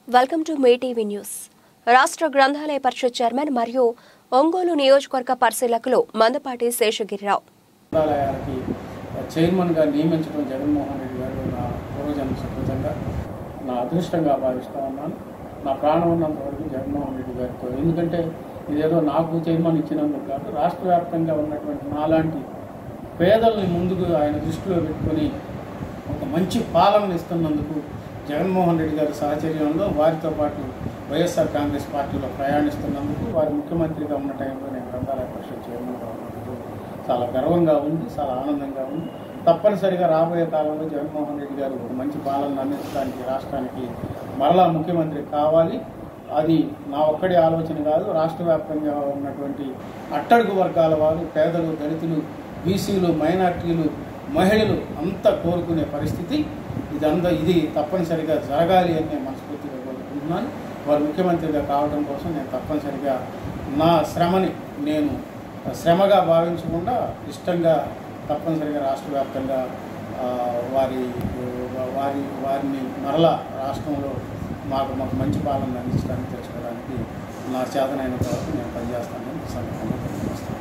welcome to May TV news రాష్ట్ర గ్రంథాలయ పరిషత్ chairman మరియు ఒంగోలు నియోజకవర్గ పరిశీలకులు మందపాటి శేషగిరిరావు గ్రంథాలయాలకి చైర్మన్గా నియమించడం జగన్మోహన్ రెడ్డి గారు నా పూర్వజన్మ సుకృతంగా నా అదృష్టంగా భావిస్తూ ఉన్నాను నా ప్రాణం ఉన్నంత వరకు జగన్మోహన్ రెడ్డి గారితో ఎందుకంటే ఇదేదో నాకు చైర్మన్ ఇచ్చినందుకు కాదు రాష్ట్ర వ్యాప్తంగా ఉన్నటువంటి నాలాంటి పేదల్ని ముందుకు ఆయన దృష్టిలో పెట్టుకొని ఒక మంచి పాలన ఇస్తున్నందుకు జగన్మోహన్ రెడ్డి గారి సహచర్యంలో వారితో పాటు వైఎస్ఆర్ కాంగ్రెస్ పార్టీలో ప్రయాణిస్తున్నందుకు వారి ముఖ్యమంత్రిగా ఉన్న టైంలో నేను గ్రంథాలయ పరిషత్ చైర్మన్గా ఉన్నందుకు చాలా గర్వంగా ఉంది చాలా ఆనందంగా ఉంది తప్పనిసరిగా రాబోయే కాలంలో జగన్మోహన్ రెడ్డి గారు ఒక మంచి పాలన అందించడానికి రాష్ట్రానికి మరలా ముఖ్యమంత్రి కావాలి అది నా ఒక్కడి ఆలోచన కాదు రాష్ట్ర వ్యాప్తంగా ఉన్నటువంటి అట్టడుగు వర్గాల వారు పేదలు దళితులు బీసీలు మైనార్టీలు మహిళలు అంతా కోరుకునే పరిస్థితి ఇదంతా ఇది తప్పనిసరిగా జరగాలి అని నేను మనస్ఫూర్తిగా కోరుకుంటున్నాను వారు ముఖ్యమంత్రిగా కావడం కోసం నేను తప్పనిసరిగా నా శ్రమని నేను శ్రమగా భావించకుండా ఇష్టంగా తప్పనిసరిగా రాష్ట్ర వ్యాప్తంగా ఆ, వారి వారి వారిని మరలా రాష్ట్రంలో మాకు మాకు మంచి పాలన అందించడానికి తెచ్చుకోవడానికి నా చేతనైనంత వరకు నేను పనిచేస్తానని ఈ సందర్భంగా తెలియజేస్తాను